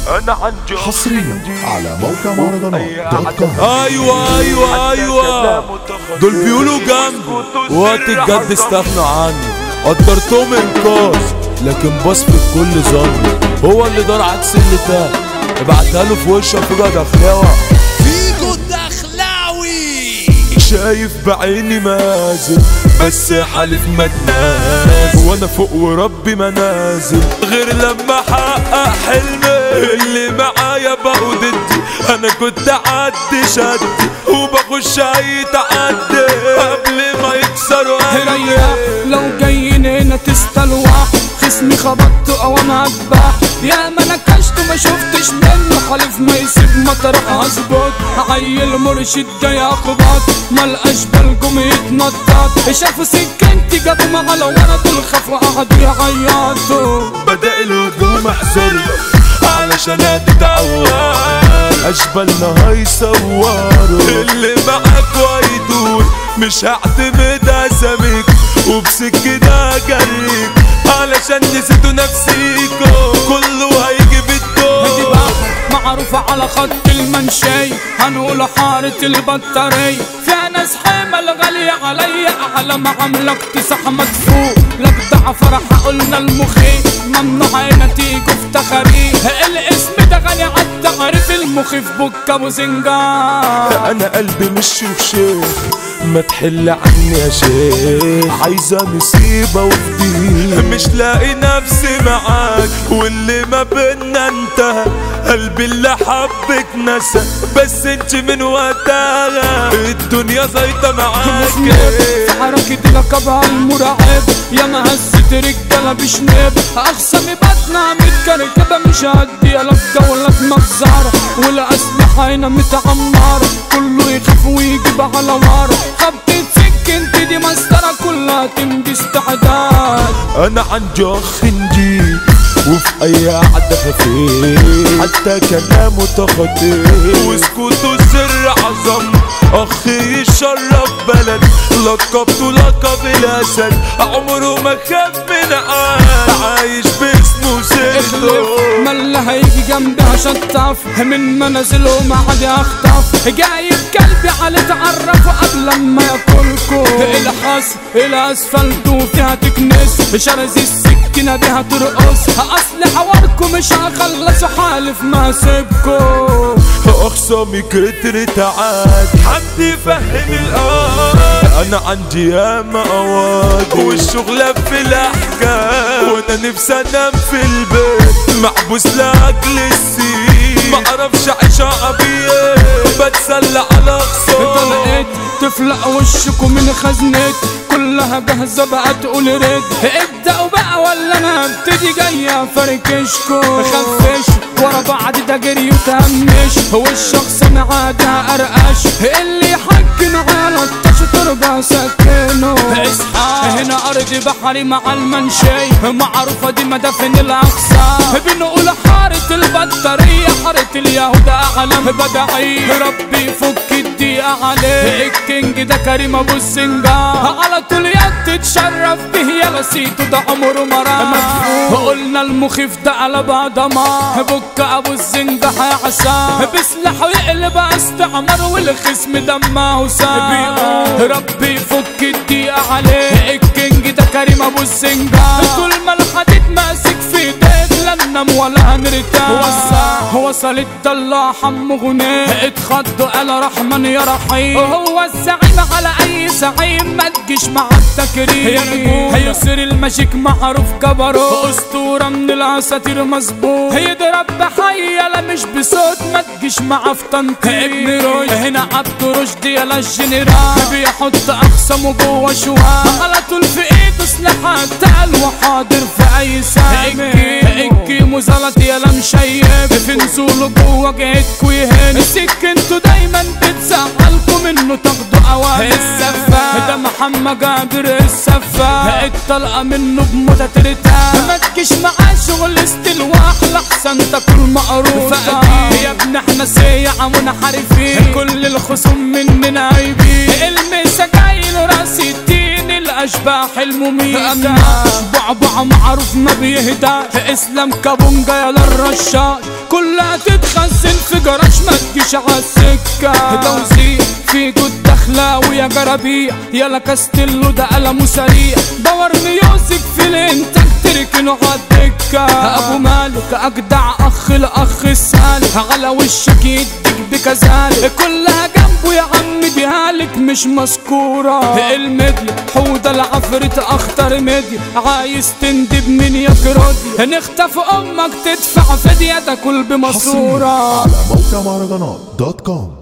انا عندي حصريا على موقع مهرجانات دوت كوم ايوه ايوه ايوه دول بيقولوا جنبي وقت الجد استغنوا عني قدرتهم انقاذ لكن بص في كل ظن هو اللي دار عكس اللي تاه ابعتها له في وشه فيجا دخلاوه فيجو دخلاوي شايف بعيني مازل بس حالف مدناز وانا فوق وربي منازل غير لما احقق حلمي اللي معايا بقوا ضدي انا كنت عدي شدي وبخش اي تعدي قبل ما يكسروا قلبي ريح لو جايين هنا تستلوح خصمي خبطته او انا اتباح يا ما نكشته ما شفتش منه حلف ما يسيب مطرح اظبط عيل مرشد جاي اخبط ما لقاش بالكم يتنطط شافوا سكنتي جابوا مع الورد الخفوا قعدوا يعيطوا بدأ الهجوم احذر علشان تتعود اشبالنا هيصوروا اللي معاك ويدور مش هعتمد اساميك وبسكة ده جريك علشان نسيتوا نفسيكوا كله هيجي دي بالدور بحر معروفة على خط المنشي هنقول حارة البطارية فيها ناس حمل غالية عليا أعلى ما عملك تسح مدفوع لك دع فرح قلنا المخي ممنوع هنا تيجوا في تخاريف الاسم ده غالي عالتعريف المخي في بكة ابو زنجان انا قلبي مش شيخ ما تحل عني يا شيخ عايزة نسيبة وفديه مش لاقي نفسي معاك واللي ما بينا انتهى قلبي اللي حبك نسى بس انت من وقتها الدنيا زيطة معاك في حركة لقبها المرعب يا ما هزت رجالة بشنب أخصمي بطنها متكركبة مش هدي لك جولة مجزرة والأسلحة هنا متعمرة كله يخاف ويجيب على ورا خبطة سكنتي دي مسطرة كلها تمضي استعداد انا عندي اخ نجيب وفي اي قعدة خفيف حتى كلامه تخطيف وسكوته سر عظم اخ يشرف بلد لقبته لقب الاسد عمره ما خاف من عاد عايش باسمه سيرته ملا هيجي جنبها شطف من منازله ما عاد اخطف جايب كلبي على تعرفه قبل ما ياكلكو الحص الاسفلت وفيها تكنس شرز السكينه دي هترقص اصل حواركم مش هخلص حالف ما سيبكو اخصامي كترت عاد حد يفهم الآن انا عندي ياما اواد والشغلة في الاحكام وانا نفسي انام في البيت محبوس لاجل السين معرفش اعيش عبيه بتسلى على خصام طلقت تفلق وشكم من خزنت كلها جاهزة بقى تقول رد ابدأوا بقى ولا انا ابتدي جاية فركشكو خفش ورا بعض ده جري وتهمش هو الشخص معادها قرقش اللي يحكن على الطش تربة سكنه اصحى هنا ارض بحري مع المنشي معروفة دي مدافن الاقصى بنقول حارة البطارية حارة اليهود اعلم بدعي ربي يفك الدقيقة عليه الكينج ده كريم ابو السنجار على طول يد تتشرف به يا لسيته ده عمره ما راح قلنا المخيف ده على بعض ما بك ابو الزنجة حسام بسلاحه يقلب استعمار والخصم دمه سام ربي يفك الدقيقة عليه الكينج ده كريم ابو الزنجة طول ما الحديد ماسك في ايديك لا ننام ولا هنرتاح وصل وصل الضلع حم غنيه اتخضوا قال رحمن يا رحيم وهو الزعيم على اي زعيم ما تجيش مع التكريم يا نجوم هيسر المشيك معروف كبره اسطوره من الاساطير مظبوط هيضرب بحي لا مش بصوت ما تجيش مع في تنطيط ابن روي هنا عبد رشدي يلا الجنرال بيحط اخصامه جوه شوال على طول في ايده سلاحات تقل وحاضر في اي سامي اكي مزلط يلا مشيب في نزوله جوه جهتكوا يهن سكنتوا دايما بتزعلكوا منه تاخدوا اوامر السفاح ده محمد جابر السفاح الطلقه منه بموتة ترتاح ما تجيش معاه شغل استلواح لحسن تاكل مقروض يا ابن احنا سيع منحرفين كل الخصوم مننا عيبين المسا جاي له راس الدين الاشباح المميتة بعبع معروف ما بيهدى اسلام كابونجا يا للرشاش كلها تتخزن في جراج ما تجيش عالسكة توزيع في جود دخلاوي يا جرابيع يلا كاستيلو ده قلمه سريع باور ميوزك في الانتاج تركنه عالدكة ابو مالك اجدع اخ الاخ السالك على وشك يديك بكذلك كلها جنبه يا عم دي هالك مش مذكورة الميديا حوضة العفريت اخطر ميديا عايز تندب من يا كرودي نختف امك تدفع فدية تاكل بماسورة على موقع مهرجانات دوت كوم